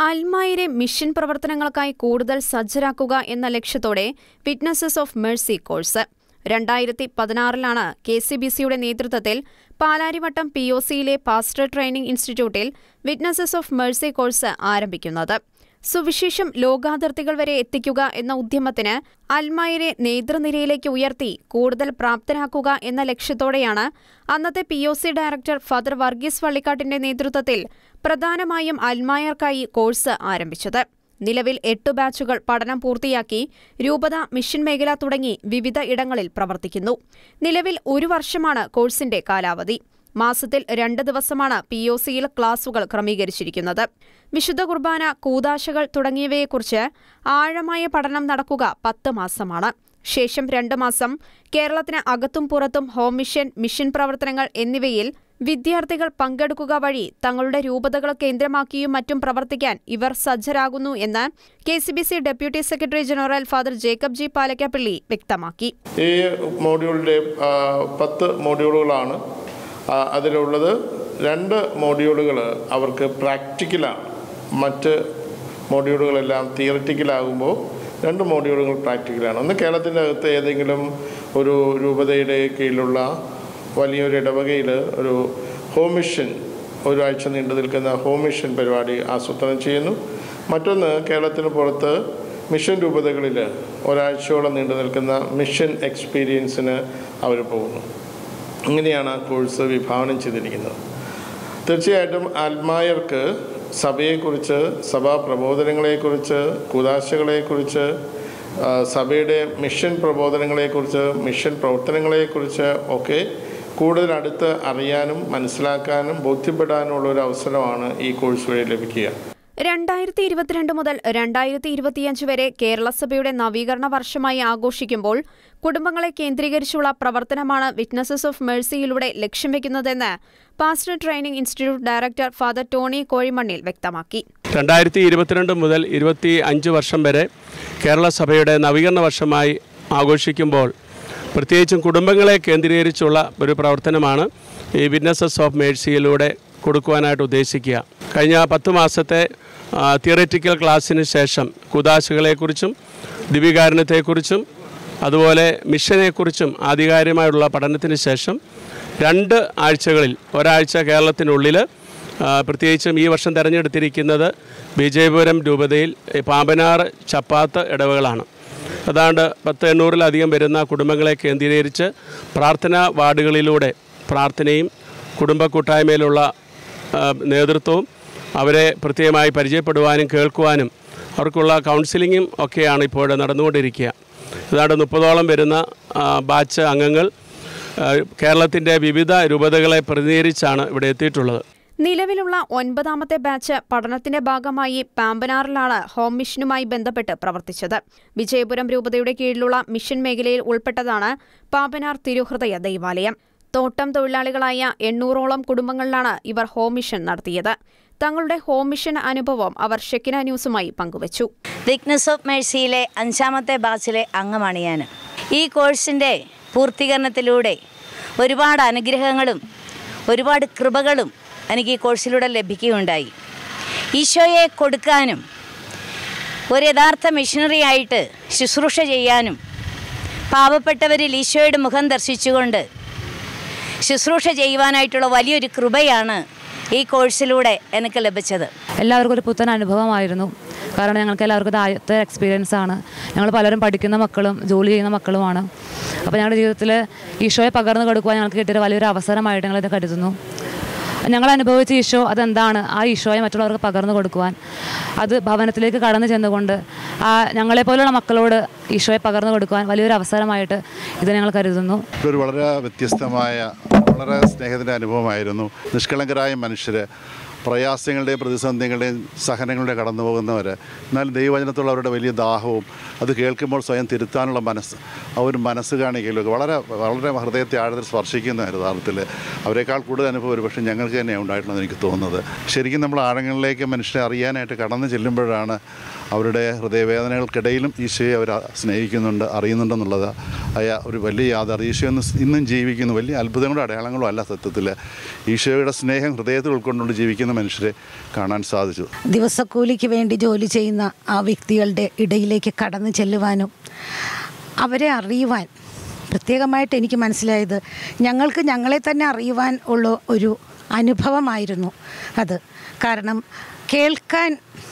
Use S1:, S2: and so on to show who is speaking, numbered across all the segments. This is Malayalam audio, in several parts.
S1: അൽമായരെ മിഷൻ പ്രവർത്തനങ്ങൾക്കായി കൂടുതൽ സജ്ജരാക്കുക എന്ന ലക്ഷ്യത്തോടെ വിറ്റ്നസസ് ഓഫ് മെഴ്സി കോഴ്സ് രണ്ടായിരത്തി പതിനാറിലാണ് കെ സി ബി സിയുടെ നേതൃത്വത്തിൽ പാലാരിവട്ടം പി ഒ സിയിലെ പാസ്റ്റർ ട്രെയിനിംഗ് ഇൻസ്റ്റിറ്റ്യൂട്ടിൽ വിറ്റ്നസസ് ഓഫ് മെഴ്സി കോഴ്സ് ആരംഭിക്കുന്നത് സുവിശേഷം ലോകാതിർത്തികൾ വരെ എത്തിക്കുക എന്ന ഉദ്യമത്തിന് അൽമായരെ നേതൃനിരയിലേക്ക് ഉയർത്തി കൂടുതൽ പ്രാപ്തരാക്കുക എന്ന ലക്ഷ്യത്തോടെയാണ് അന്നത്തെ P O C director father Varghese വള്ളിക്കാട്ടിന്റെ നേതൃത്വത്തിൽ പ്രധാനമായും അൽമായർക്കായി കോഴ്സ് ആരംഭിച്ചത് നിലവിൽ എട്ട് ബാച്ചുകൾ പഠനം പൂർത്തിയാക്കി രൂപത മിഷൻ മേഖല തുടങ്ങി വിവിധ ഇടങ്ങളിൽ പ്രവർത്തിക്കുന്നു നിലവിൽ ഒരു വർഷമാണ് കോഴ്സിന്റെ കാലാവധി മാസത്തിൽ രണ്ട് ദിവസമാണ് പി ഒ സിയിൽ ക്ലാസുകൾ ക്രമീകരിച്ചിരിക്കുന്നത് വിശുദ്ധ കുർബാന കൂതാശകൾ തുടങ്ങിയവയെക്കുറിച്ച് ആഴമായ പഠനം നടക്കുക പത്ത് മാസമാണ് ശേഷം രണ്ട് മാസം കേരളത്തിന് അകത്തും പുറത്തും ഹോം മിഷൻ മിഷൻ പ്രവർത്തനങ്ങൾ എന്നിവയിൽ വിദ്യാർത്ഥികൾ പങ്കെടുക്കുക വഴി തങ്ങളുടെ രൂപതകൾ കേന്ദ്രമാക്കിയും മറ്റും പ്രവർത്തിക്കാൻ ഇവർ സജ്ജരാകുന്നു എന്ന് K C B C deputy secretary general father Jacob G Palakkappally വ്യക്തമാക്കി
S2: ഈ മോഡ്യൂളിൻ്റെ ആ, പത്ത് മോഡ്യൂളുകളാണ് ആ, അതിലുള്ളത് രണ്ട് മോഡ്യൂളുകൾ അവർക്ക് പ്രാക്ടിക്കലാണ് മറ്റ് മോഡ്യൂളുകളെല്ലാം തിയററ്റിക്കലാകുമ്പോൾ രണ്ട് മോഡ്യൂളുകൾ പ്രാക്ടിക്കലാണ് ഒന്ന് കേരളത്തിൻ്റെ അകത്ത് ഏതെങ്കിലും ഒരു രൂപതയുടെ കീഴിലുള്ള വലിയൊരു ഇടവകയിൽ ഒരു ഹോം മിഷൻ ഒരാഴ്ച നീണ്ടു നിൽക്കുന്ന ഹോം മിഷൻ പരിപാടി ആസൂത്രണം ചെയ്യുന്നു മറ്റൊന്ന് കേരളത്തിന് പുറത്ത് മിഷൻ രൂപതകളിൽ ഒരാഴ്ചയോളം നീണ്ടു നിൽക്കുന്ന മിഷൻ എക്സ്പീരിയൻസിന് അവർ പോകുന്നു ഇങ്ങനെയാണ് ആ കോഴ്സ് വിഭാവനം ചെയ്തിരിക്കുന്നത് തീർച്ചയായിട്ടും ആത്മായർക്ക് സഭയെക്കുറിച്ച് സഭാ പ്രബോധനങ്ങളെക്കുറിച്ച് കൂതാശകളെക്കുറിച്ച് ആ, സഭയുടെ മിഷൻ പ്രബോധനങ്ങളെക്കുറിച്ച് മിഷൻ പ്രവർത്തനങ്ങളെക്കുറിച്ച് ഒക്കെ കൂടുതൽ അടുത്ത് അറിയാനും മനസ്സിലാക്കാനും ബോധ്യപ്പെടാനുമുള്ള ഒരു അവസരമാണ് ഈ കോഴ്സ് വഴി ലഭിക്കുക
S1: രണ്ടായിരത്തി ഇരുപത്തിരണ്ട് മുതൽ രണ്ടായിരത്തി ഇരുപത്തിയഞ്ച് വരെ കേരള സഭയുടെ നവീകരണ വർഷമായി ആഘോഷിക്കുമ്പോൾ കുടുംബങ്ങളെ കേന്ദ്രീകരിച്ചുള്ള പ്രവർത്തനമാണ് വിറ്റ്നസസ് ഓഫ് മേഴ്സിയിലൂടെ ലക്ഷ്യം വെക്കുന്നതെന്ന് pastor training institute director father Tony Kozhimannil വ്യക്തമാക്കി
S3: രണ്ടായിരത്തി ഇരുപത്തിരണ്ട് മുതൽ ഇരുപത്തി അഞ്ച് വർഷം വരെ കേരള സഭയുടെ നവീകരണ വർഷമായി ആഘോഷിക്കുമ്പോൾ പ്രത്യേകിച്ചും കുടുംബങ്ങളെ കേന്ദ്രീകരിച്ചുള്ള ഒരു പ്രവർത്തനമാണ് ഈ വിറ്റ്നസസ് ഓഫ് മേഴ്സിയിലൂടെ കൊടുക്കുവാനായിട്ട് ഉദ്ദേശിക്കുക കഴിഞ്ഞ പത്ത് മാസത്തെ തിയററ്റിക്കൽ ക്ലാസ്സിന് ശേഷം കുതാശകളെക്കുറിച്ചും ദിവികാരണത്തെക്കുറിച്ചും അതുപോലെ മിഷനെക്കുറിച്ചും ആധികാരികമായുള്ള പഠനത്തിന് ശേഷം രണ്ട് ആഴ്ചകളിൽ ഒരാഴ്ച കേരളത്തിനുള്ളിൽ ആ, പ്രത്യേകിച്ചും ഈ വർഷം തിരഞ്ഞെടുത്തിരിക്കുന്നത് വിജയപുരം രൂപതയിൽ ഈ പാമ്പനാറ് ചപ്പാത്ത് ഇടവകളാണ് അതാണ്ട് പത്ത് എണ്ണൂറിലധികം വരുന്ന കുടുംബങ്ങളെ കേന്ദ്രീകരിച്ച് പ്രാർത്ഥനാ വാർഡുകളിലൂടെ പ്രാർത്ഥനയും കുടുംബ കൂട്ടായ്മയിലുള്ള ആ, നേതൃത്വവും അവരെ പ്രത്യേകമായി പരിചയപ്പെടുവാനും കേൾക്കുവാനും അവർക്കുള്ള കൗൺസിലിങ്ങും ഒക്കെയാണ് ഇപ്പോൾ നടന്നുകൊണ്ടിരിക്കുക ഏതാണ്ട് മുപ്പതോളം വരുന്ന ആ, ബാച്ച് അംഗങ്ങൾ കേരളത്തിൻ്റെ വിവിധ രൂപതകളെ പ്രതിനിധീകരിച്ചാണ് ഇവിടെ എത്തിയിട്ടുള്ളത്
S1: നിലവിലുള്ള ഒൻപതാമത്തെ ബാച്ച് പഠനത്തിന്റെ ഭാഗമായി പാമ്പനാറിലാണ് ഹോം മിഷനുമായി ബന്ധപ്പെട്ട് പ്രവർത്തിച്ചത് വിജയപുരം രൂപതയുടെ കീഴിലുള്ള മിഷൻ മേഖലയിൽ ഉൾപ്പെട്ടതാണ് പാമ്പനാർ തിരുഹൃദയ ദൈവാലയം തോട്ടം തൊഴിലാളികളായ എണ്ണൂറോളം കുടുംബങ്ങളിലാണ് ഇവർ ഹോം മിഷൻ നടത്തിയത് തങ്ങളുടെ ഹോം മിഷൻ അനുഭവം അവർ ഷെക്കിന ന്യൂസുമായി പങ്കുവച്ചു
S4: വിഗ്നസ് ഓഫ് മേഴ്സിയിലെ അഞ്ചാമത്തെ ബാച്ചിലെ അംഗമാണ് ഞാൻ ഈ കോഴ്സിൻ്റെ പൂർത്തീകരണത്തിലൂടെ ഒരുപാട് അനുഗ്രഹങ്ങളും ഒരുപാട് കൃപകളും എനിക്ക് ഈ കോഴ്സിലൂടെ ലഭിക്കുകയുണ്ടായി ഈശോയെ കൊടുക്കാനും ഒരു യഥാർത്ഥ മിഷണറി ആയിട്ട് ശുശ്രൂഷ ചെയ്യാനും പാവപ്പെട്ടവരിൽ ഈശോയുടെ മുഖം ദർശിച്ചുകൊണ്ട് ശുശ്രൂഷ ചെയ്യുവാനായിട്ടുള്ള വലിയൊരു കൃപയാണ് ഈ കോഴ്സിലൂടെ എനിക്ക് ലഭിച്ചത്
S5: എല്ലാവർക്കും ഒരു പുത്തൻ അനുഭവമായിരുന്നു കാരണം ഞങ്ങൾക്ക് എല്ലാവർക്കും ഇത് ആദ്യത്തെ എക്സ്പീരിയൻസ് ആണ് ഞങ്ങൾ പലരും പഠിക്കുന്ന മക്കളും ജോലി ചെയ്യുന്ന മക്കളുമാണ് അപ്പോൾ ഞങ്ങളുടെ ജീവിതത്തിൽ ഈശോയെ പകർന്നു കൊടുക്കുവാൻ ഞങ്ങൾക്ക് കിട്ടിയൊരു വലിയൊരു അവസരമായിട്ട് ഞങ്ങളിത് കരുതുന്നു ഞങ്ങൾ അനുഭവിച്ച ഈശോ അതെന്താണ് ആ ഈശോയെ മറ്റുള്ളവർക്ക് പകർന്നു കൊടുക്കുവാൻ അത് ഭവനത്തിലേക്ക് കടന്നു ചെന്നുകൊണ്ട് ആ ഞങ്ങളെപ്പോലുള്ള മക്കളോട് ഈശോയെ പകർന്നു കൊടുക്കുവാൻ വലിയൊരു അവസരമായിട്ട് ഇത് ഞങ്ങൾ കരുതുന്നു
S6: ഇതൊരു വളരെ വ്യത്യസ്തമായ വളരെ സ്നേഹത്തിൻ്റെ അനുഭവമായിരുന്നു നിഷ്കളങ്കരായ മനുഷ്യർ പ്രയാസങ്ങളുടെയും പ്രതിസന്ധികളുടെയും സഹനങ്ങളുടെയും കടന്നു പോകുന്നവർ എന്നാൽ ദൈവവചനത്തുള്ള അവരുടെ വലിയ ദാഹവും അത് കേൾക്കുമ്പോൾ സ്വയം തിരുത്താനുള്ള മനസ്സ് ആ ഒരു മനസ്സ് കാണിക്കലൊക്കെ വളരെ വളരെ ഹൃദയത്തെ ആഴത്തിൽ സ്പർശിക്കുന്നതായിരുന്നു യഥാർത്ഥത്തിൽ അവരെക്കാൾ കൂടുതൽ അനുഭവം ഒരു പക്ഷേ ഞങ്ങൾക്ക് തന്നെയാണ് ഉണ്ടായിട്ടുള്ളതെന്ന് എനിക്ക് തോന്നുന്നത് ശരിക്കും നമ്മൾ ആഴങ്ങളിലേക്ക് മനുഷ്യരെ അറിയാനായിട്ട് കടന്നു ചെല്ലുമ്പോഴാണ് അവരുടെ ഹൃദയവേദനകൾക്കിടയിലും ഈശോയെ അവർ സ്നേഹിക്കുന്നുണ്ട് അറിയുന്നുണ്ടെന്നുള്ളത് ആയ ഒരു വലിയ യാതൊരു ഈശോ ഇന്ന് ഇന്നും ജീവിക്കുന്നു വലിയ അത്ഭുതങ്ങളും അടയാളങ്ങളും അല്ല സത്യത്തിൽ ഈശോയുടെ സ്നേഹം ഹൃദയത്തിൽ ഉൾക്കൊണ്ടുകൊണ്ട് ജീവിക്കുന്ന മനുഷ്യരെ കാണാൻ സാധിച്ചു
S7: ദിവസക്കൂലിക്ക് വേണ്ടി ജോലി ചെയ്യുന്ന ആ വ്യക്തികളുടെ ഇടയിലേക്ക് കടന്നു ചെല്ലുവാനും അവരെ അറിയുവാൻ പ്രത്യേകമായിട്ട് എനിക്ക് മനസ്സിലായത് ഞങ്ങൾക്ക് ഞങ്ങളെ തന്നെ അറിയുവാൻ ഉള്ള ഒരു അനുഭവമായിരുന്നു അത് കാരണം കേൾക്കാൻ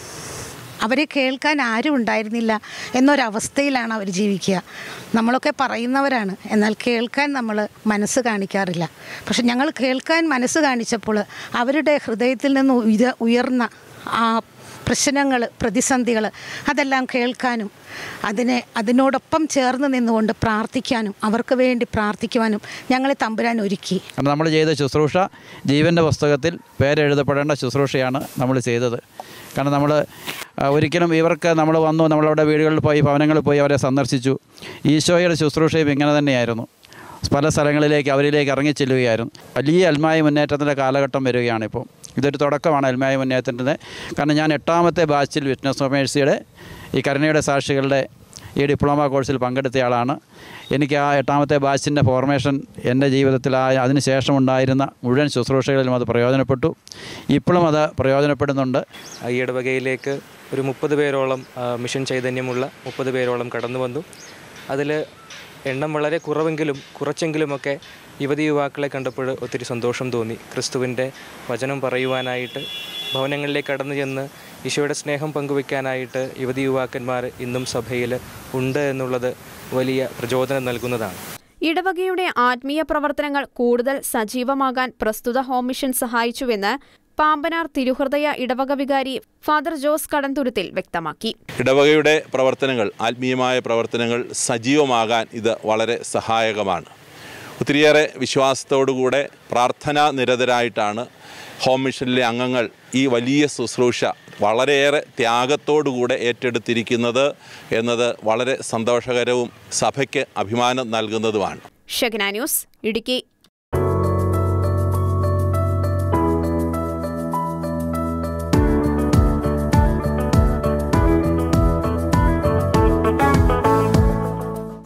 S7: അവരെ കേൾക്കാൻ ആരും ഉണ്ടായിരുന്നില്ല എന്നൊരവസ്ഥയിലാണ് അവർ ജീവിക്കുക നമ്മളൊക്കെ പറയുന്നവരാണ് എന്നാൽ കേൾക്കാൻ നമ്മൾ മനസ്സ് കാണിക്കാറില്ല പക്ഷെ ഞങ്ങൾ കേൾക്കാൻ മനസ്സ് കാണിച്ചപ്പോൾ അവരുടെ ഹൃദയത്തിൽ നിന്ന് ഉയര ഉയർന്ന ആ പ്രശ്നങ്ങൾ പ്രതിസന്ധികൾ അതെല്ലാം കേൾക്കാനും അതിനെ അതിനോടൊപ്പം ചേർന്ന് നിന്നുകൊണ്ട് പ്രാർത്ഥിക്കാനും അവർക്ക് വേണ്ടി പ്രാർത്ഥിക്കുവാനും ഞങ്ങളെ തമ്പുരാൻ ഒരുക്കി
S8: കാരണം നമ്മൾ ചെയ്ത ശുശ്രൂഷ ജീവൻ്റെ പുസ്തകത്തിൽ പേരെഴുതപ്പെടേണ്ട ശുശ്രൂഷയാണ് നമ്മൾ ചെയ്തത് കാരണം നമ്മൾ ആ, ഒരിക്കലും ഇവർക്ക് നമ്മൾ വന്നു നമ്മളവിടെ വീടുകളിൽ പോയി ഭവനങ്ങളിൽ പോയി അവരെ സന്ദർശിച്ചു ഈശോയുടെ ശുശ്രൂഷയും ഇങ്ങനെ തന്നെയായിരുന്നു പല സ്ഥലങ്ങളിലേക്ക് അവരിലേക്ക് ഇറങ്ങിച്ചെല്ലുകയായിരുന്നു വലിയ അൽമായ മുന്നേറ്റത്തിൻ്റെ കാലഘട്ടം വരികയാണിപ്പോൾ ഇതൊരു തുടക്കമാണ് അൽമായ മുന്നേറ്റത്തിൻ്റെ കാരണം ഞാൻ എട്ടാമത്തെ ബാച്ചിൽ വിറ്റ്നസ് ഓഫ് മേഴ്സിയുടെ ഈ കരുണയുടെ സാക്ഷികളുടെ ഈ ഡിപ്ലോമ കോഴ്സിൽ പങ്കെടുത്തയാളാണ് എനിക്ക് ആ എട്ടാമത്തെ ബാച്ചിൻ്റെ ഫോർമേഷൻ എൻ്റെ ജീവിതത്തിൽ ആ അതിന് ശേഷം ഉണ്ടായിരുന്ന മുഴുവൻ ശുശ്രൂഷകളിലും അത് പ്രയോജനപ്പെട്ടു ഇപ്പോഴും അത് പ്രയോജനപ്പെടുന്നുണ്ട്
S9: ഈ ഇടവകയിലേക്ക് ഒരു മുപ്പത് പേരോളം ആ, മിഷൻ ചൈതന്യമുള്ള മുപ്പത് പേരോളം കടന്നു വന്നു അതിൽ എണ്ണം വളരെ കുറവെങ്കിലും കുറച്ചെങ്കിലുമൊക്കെ യുവതി യുവാക്കളെ കണ്ടപ്പോൾ ഒത്തിരി സന്തോഷം തോന്നി ക്രിസ്തുവിൻ്റെ വചനം പറയുവാനായിട്ട് ഭവനങ്ങളിലേക്ക് കടന്നു ചെന്ന് ഈശോയുടെ സ്നേഹം പങ്കുവെക്കാനായിട്ട് യുവതി യുവാക്കന്മാർ ഇന്നും സഭയിൽ ഉണ്ട് എന്നുള്ളത് വലിയ പ്രചോദനം നൽകുന്നതാണ്
S1: ഇടവകയുടെ ആത്മീയ പ്രവർത്തനങ്ങൾ കൂടുതൽ സജീവമാകാൻ പ്രസ്തുത ഹോം മിഷൻ സഹായിച്ചുവെന്ന് പാമ്പനാർ തിരുഹൃദയ ഇടവക വികാരി ഫാദർ ജോസ് കടന്തുരുത്തിൽ വ്യക്തമാക്കി
S10: ഇടവകയുടെ പ്രവർത്തനങ്ങൾ ആത്മീയമായ പ്രവർത്തനങ്ങൾ സജീവമാകാൻ ഇത് വളരെ സഹായകമാണ് ഒത്തിരിയേറെ വിശ്വാസത്തോടുകൂടെ പ്രാർത്ഥനാ നിരതരായിട്ടാണ് ഹോം മിഷനിലെ അംഗങ്ങൾ ഈ വലിയ ശുശ്രൂഷ വളരെയേറെ ത്യാഗത്തോടുകൂടെ ഏറ്റെടുത്തിരിക്കുന്നത് എന്നത് വളരെ സന്തോഷകരവും സഭയ്ക്ക് അഭിമാനം നൽകുന്നതുമാണ്
S1: ഷെഗ്ന ന്യൂസ് ഇടുക്കി